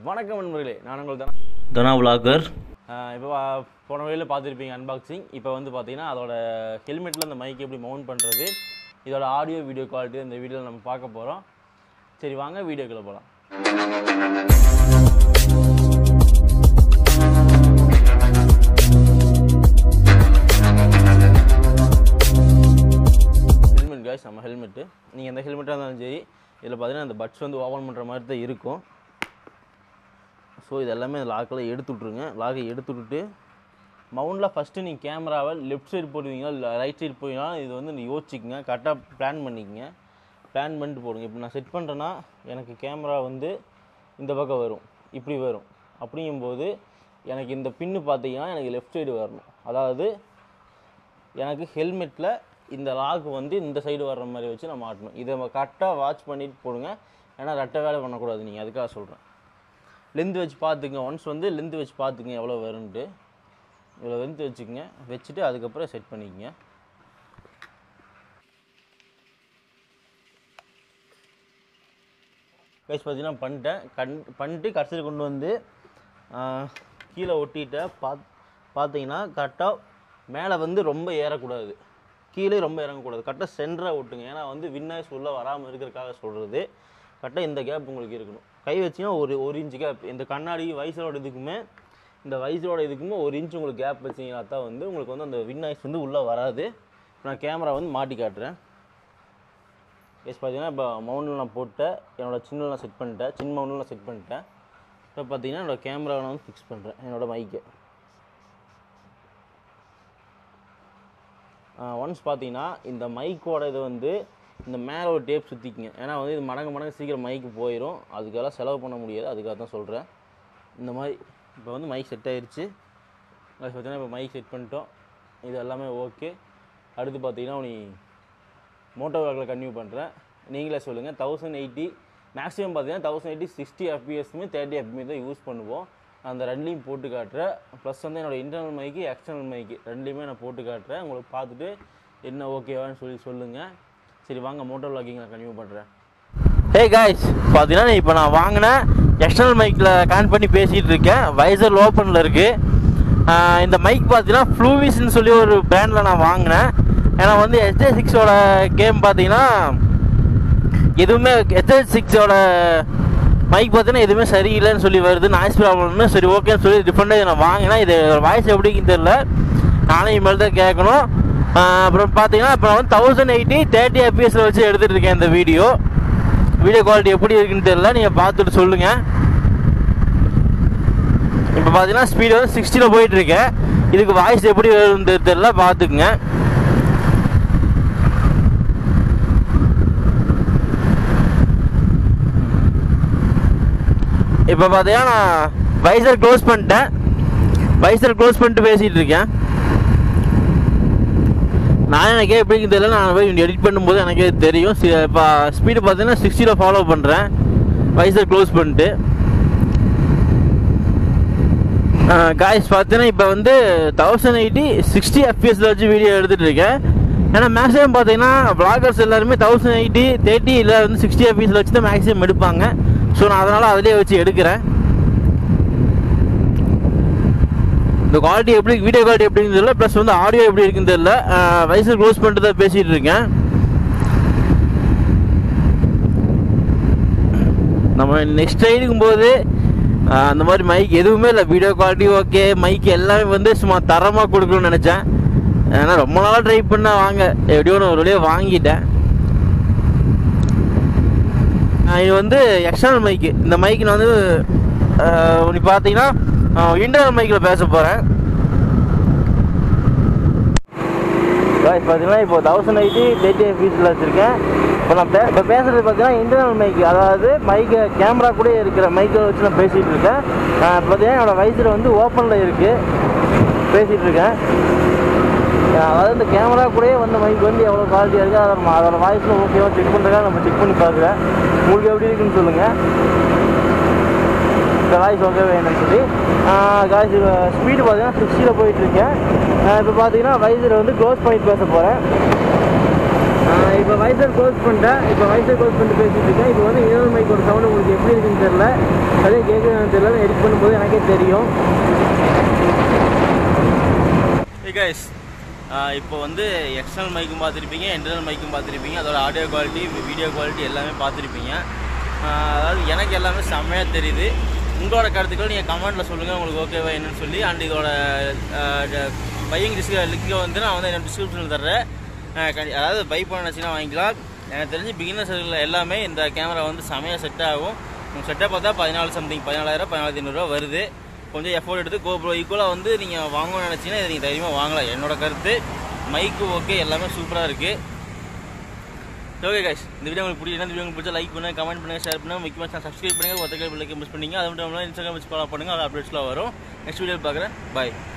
வணக்கம் நண்பர்களே நான் உங்கள் தானே தனா விலாகர் இப்போ போன வழியில் பார்த்துருப்பீங்க அன்பாக்சிங் இப்போ வந்து பார்த்தீங்கன்னா அதோட ஹெல்மெட்டில் அந்த மைக் எப்படி மவுண்ட் பண்ணுறது இதோட ஆடியோ வீடியோ குவாலிட்டி இந்த வீடியோவில் நம்ம பார்க்க போகிறோம் சரி வாங்க வீடியோக்குள்ளே போகலாம் ஹெல்மெட் காய்ஸ் நம்ம ஹெல்மெட்டு நீங்கள் எந்த ஹெல்மெட்டாக இருந்தாலும் சரி இதில் பார்த்தீங்கன்னா அந்த பட்ஸ் வந்து ஓப்பன் பண்ணுற மாதிரி தான் இருக்கும் ஸோ இது எல்லாமே அந்த லாக்கில் எடுத்து விட்ருங்க லாக்கை எடுத்து விட்டுட்டு மவுண்டில் ஃபஸ்ட்டு நீங்கள் கேமராவை லெஃப்ட் சைடு போடுவீங்களா இல்லை ரைட் சைடு போவீங்களா இது வந்து நீ யோசிச்சுக்கங்க கரெக்டாக பிளான் பண்ணிக்கங்க பிளான் பண்ணிட்டு போடுங்க இப்போ நான் செட் பண்ணுறேன்னா எனக்கு கேமரா வந்து இந்த பக்கம் வரும் இப்படி வரும் அப்படிங்கும்போது எனக்கு இந்த பின்னு பார்த்தீங்கன்னா எனக்கு லெஃப்ட் சைடு வரணும் அதாவது எனக்கு ஹெல்மெட்டில் இந்த லாக் வந்து இந்த சைடு வர்ற மாதிரி வச்சு நான் மாட்டணும் இதை கரெக்டாக வாட்ச் பண்ணிட்டு போடுங்க ஏன்னா ரெட்டை வேலை பண்ணக்கூடாது நீங்கள் அதுக்காக சொல்கிறேன் லென்த் வச்சு பார்த்துங்க ஒன்ஸ் வந்து லென்த் வச்சு பார்த்துங்க எவ்வளோ வரும்ன்ட்டு இவ்வளோ லென்த் வச்சுக்கோங்க வச்சுட்டு அதுக்கப்புறம் செட் பண்ணிக்கங்க கைஸ் பார்த்தீங்கன்னா பண்ணிட்டேன் கண் பண்ணிட்டு கடைசியில் கொண்டு வந்து ஆஹ், கீழே ஒட்டிட்டேன் பாத் பார்த்தீங்கன்னா கரெக்டாக மேலே வந்து ரொம்ப ஏறக்கூடாது கீழே ரொம்ப இறங்கக்கூடாது கரெக்டாக சென்டராக ஒட்டுங்க ஏன்னா வந்து வின்னாய்ஸ் உள்ளே வராமல் இருக்கிறதுக்காக சொல்கிறது கரெக்டாக இந்த கேப் உங்களுக்கு இருக்கணும் கை வச்சிங்கன்னா ஒரு ஒரு இன்ச்சு கேப் இந்த கண்ணாடி வைசரோட இதுக்குமே இந்த வைசரோட இதுக்குமே ஒரு இன்ச் உங்களுக்கு கேப் வச்சிங்கன்னா தான் வந்து உங்களுக்கு வந்து அந்த வின்னாய்ஸ் வந்து உள்ளே வராது இப்ப நான் கேமரா வந்து மாட்டி காட்டுறேன் எஸ் பார்த்தீங்கன்னா இப்போ மவுண்டில் நான் போட்டேன் என்னோட சின்னில் நான் செட் பண்ணிட்டேன் சின்ன மவுண்டில் நான் செட் பண்ணிட்டேன் இப்போ பார்த்தீங்கன்னா என்னோட கேமராவை நான் வந்து ஃபிக்ஸ் பண்ணுறேன் என்னோட மைக்கை ஒன்ஸ் பார்த்தீங்கன்னா இந்த மைக்கோட இது வந்து இந்த மேலே ஒரு டேப் சுற்றிக்குங்க ஏன்னா வந்து இது மடங்கு மடங்கு சீக்கிரம் மைக்கு போயிடும் அதுக்கெல்லாம் செலவு பண்ண முடியாது அதுக்காக தான் சொல்கிறேன் இந்த மாதிரி இப்போ வந்து மைக் செட் ஆயிருச்சு அது பார்த்தீங்கன்னா இப்போ மைக் செட் பண்ணிட்டோம் இது எல்லாமே ஓகே அடுத்து பார்த்தீங்கன்னா நீ மோட்டோ விளாகில் கன்டினியூ பண்ணுறேன் நீங்களே சொல்லுங்கள் தௌசண்ட் எயிட்டி மேக்ஸிமம் பார்த்தீங்கன்னா தௌசண்ட் எயிட்டி சிக்ஸ்டி எஃபிஎஸ்மே தேர்ட்டி எஃபி தான் யூஸ் பண்ணுவோம் அந்த ரெண்டுலையும் போட்டு காட்டுறேன் ப்ளஸ் வந்து என்னோட இன்டர்னல் மைக்கு எக்ஸ்டர்னல் மைக்கு ரெண்டுலையுமே நான் போட்டு காட்டுறேன் உங்களுக்கு பார்த்துட்டு என்ன ஓகேவான்னு சொல்லி சொல்லுங்கள் சரி வாங்க மோட்டோ விளாகிங் நான் கன்டினியூ பண்ணுறேன் ஹே காய்ஸ் பார்த்தீங்கன்னா இப்போ நான் வாங்கினேன் எக்ஸ்டர்னல் மைக்கில் கனெக்ட் பண்ணி பேசிகிட்டு இருக்கேன் வைசர் ஓப்பனில் இருக்குது இந்த மைக் பார்த்தீங்கன்னா ஃப்ளூவிஸ்ன்னு சொல்லி ஒரு பிராண்டில் நான் வாங்கினேன் ஏன்னா வந்து எஸ்ஜே சிக்ஸோட கேம் பார்த்தீங்கன்னா எதுவுமே எஸ்ஜே சிக்ஸோட மைக் பார்த்தீங்கன்னா எதுவுமே சரியில்லைன்னு சொல்லி வருது நாய்ஸ் ப்ராப்ளம்னு சரி ஓகேன்னு சொல்லி டிஃப்ரெண்ட்டாக நான் வாங்கினேன் இது வாய்ஸ் எப்படின்னு தெரில நானும் இனிமேல் தான் கேட்கணும் ஆஹ் அப்புறம் பார்த்தீங்கன்னா இப்போ நான் வந்து தௌசண்ட் எயிட்டி தேர்ட்டி எஃபிஎஸில் வச்சு எடுத்துகிட்டு இருக்கேன் இந்த வீடியோ வீடியோ குவாலிட்டி எப்படி இருக்குன்னு தெரியல நீங்கள் பார்த்துட்டு சொல்லுங்கள் இப்போ பார்த்தீங்கன்னா ஸ்பீடு வந்து சிக்ஸ்டியில் போயிட்டுருக்கேன் இதுக்கு வாய்ஸ் எப்படி வருதுன்னு தெரியல பார்த்துக்குங்க இப்போ பார்த்தீங்கன்னா நான் வைசர் க்ளோஸ் பண்ணிட்டேன் வைசர் க்ளோஸ் பண்ணிட்டு பேசிகிட்டு இருக்கேன் நான் எனக்கே எப்படின்னு தெரியல நான் போய் எடிட் பண்ணும்போது எனக்கே தெரியும் சி- இப்போ ஸ்பீடு பார்த்தீங்கன்னா சிக்ஸ்டியில் ஃபாலோ பண்ணுறேன் வைசர் க்ளோஸ் பண்ணிட்டு காய்ஸ் பார்த்தீங்கன்னா இப்போ வந்து தௌசண்ட் எயிட்டி சிக்ஸ்டி எஃபிஎஸில் வச்சு வீடியோ எடுத்துகிட்டு இருக்கேன் ஏன்னா மேக்ஸிமம் பார்த்தீங்கன்னா vloggers எல்லாருமே தௌசண்ட் எயிட்டி தேர்ட்டி இல்லை வந்து சிக்ஸ்டி எஃபிஎஸில் வச்சு தான் மேக்ஸிமம் எடுப்பாங்க ஸோ நான் அதனால் அதிலே வச்சு எடுக்கிறேன் இந்த குவாலிட்டி எப்படி வீடியோ குவாலிட்டி எப்படின்னு தெரியல ப்ளஸ் வந்து ஆடியோ எப்படி இருக்குன்னு தெரியல வயசு க்ளோஸ் பண்ணிட்டு தான் பேசிகிட்டு இருக்கேன் நம்ம நெக்ஸ்ட் ரைடுக்கும் போது ஆஹ், அந்த மாதிரி மைக் எதுவுமே இல்லை வீடியோ குவாலிட்டி ஓகே மைக் எல்லாமே வந்து சும்மா தரமாக கொடுக்கணும்னு நினச்சேன் ஏன்னா ரொம்ப நாளாக ட்ரை பண்ண வாங்க எப்படியோ நான் ஒரு வழியாக வாங்கிட்டேன் ஆஹ், இது வந்து எக்ஸ்டர்னல் மைக்கு இந்த மைக்கு நான் வந்து ஆஹ், நீ பார்த்தீங்கன்னா இன்டர்னல் மைக்கில் பேச போகிறேன் பார்த்தீங்கன்னா இப்போ தௌசண்ட் எயிட்டி தேர்ட்டி ஃபீஸில் வச்சுருக்கேன் இப்போ நான் பே இப்போ பேசுகிறது பார்த்தீங்கன்னா இன்டர்னல் மைக்கு அதாவது மைக்கு கேமரா கூட இருக்கிற மைக்கை வச்சு நான் பேசிகிட்டு இருக்கேன் ஆஹ் பார்த்தீங்கன்னா என்னோட வயசில் வந்து ஓப்பனில் இருக்குது பேசிகிட்டு இருக்கேன் ஆஹ் அதாவது இந்த கேமரா கூடயே வந்த மைக் வந்து எவ்வளோ குவாலிட்டியாக இருக்குது அதோட ம- அதோட வாய்ஸில் ஓகேவா செக் பண்ணுறதுக்காக நம்ம செக் பண்ணி பார்க்குறேன் உங்களுக்கு எப்படி இருக்குன்னு சொல்லுங்கள் இந்த வாய்ஸ் ஓகே வேணும்னு சொல்லி காய்ஸ் ஸ்பீடு பார்த்தீங்கன்னா சிக்ஸ்டியில் போயிட்டுருக்கேன் இப்போ பார்த்தீங்கன்னா வைசரை வந்து க்ளோஸ் பண்ணிட்டு பேச போகிறேன் இப்போ வைசர் க்ளோஸ் பண்ணிட்டேன் இப்போ வைசர் க்ளோஸ் பண்ணிட்டு பேசிட்டு இருக்கேன் இப்போ வந்து இன்னொரு மைக்கோட சவுண்ட் உங்களுக்கு எப்படி இருக்குன்னு தெரியல அதே கேட்குதுன்னு தெரியல எடிட் பண்ணும்போது எனக்கே தெரியும் கைஸ் இப்போ வந்து எக்ஸ்டர்னல் மைக்கும் பார்த்துருப்பீங்க இன்டர்னல் மைக்கும் பார்த்துருப்பீங்க அதோட ஆடியோ குவாலிட்டி வீடியோ குவாலிட்டி எல்லாமே பார்த்துருப்பீங்க ஆஹ் அதாவது எனக்கு எல்லாமே செம்மையாக தெரியுது உங்களோட கருத்துக்கள் நீங்கள் கமெண்ட்டில் சொல்லுங்கள் உங்களுக்கு ஓகேவா என்னன்னு சொல்லி அண்ட் இதோட பையிங் டிஸ்க லிங்கை வந்து நான் வந்து என்னோட டிஸ்கிரிப்ஷனில் தர்றேன் ஆஹ் கண்டி- அதாவது பை பண்ண நினச்சினா வாங்கிக்கலாம் எனக்கு தெரிஞ்சு பிகினர்ஸ் எல்லாமே இந்த கேமரா வந்து செமையாக செட் ஆகும் உங்கள் செட்டை பார்த்தா பதினாலு சம்திங் பதினாலாயிரம் பதினாலு ஐநூறுரூவா வருது கொஞ்சம் எஃபோர்ட் எடுத்து கோப்ரோ ஈக்குவலாக வந்து நீங்கள் வாங்கணும்னு நினச்சிங்கன்னா இதை நீங்கள் தைரியமாக வாங்கலாம் என்னோட கருத்து மைக்கு ஓகே எல்லாமே சூப்பராக இருக்குது ஓகே கைஸ் இந்த வீடியோ உங்களுக்கு பிடிக்கும் இந்த வீடியோ உங்களுக்கு பிடிச்சா லைக் பண்ணுங்க கமெண்ட் பண்ணுங்க ஷேர் பண்ணுங்க முக்கியமாக சப்ஸ்கிரைப் பண்ணுங்க ஒத்தக்கை பிள்ளைக்கு மிஸ் பண்ணீங்க அது மட்டும் இல்லாமல் இன்ஸ்டாகிராம் வச்சு ஃபாலோ பண்ணுங்க அது அப்டேட்ஸ்லாம் வரும் நெக்ஸ்ட் வீடியோ பார்க்குறேன் பாய்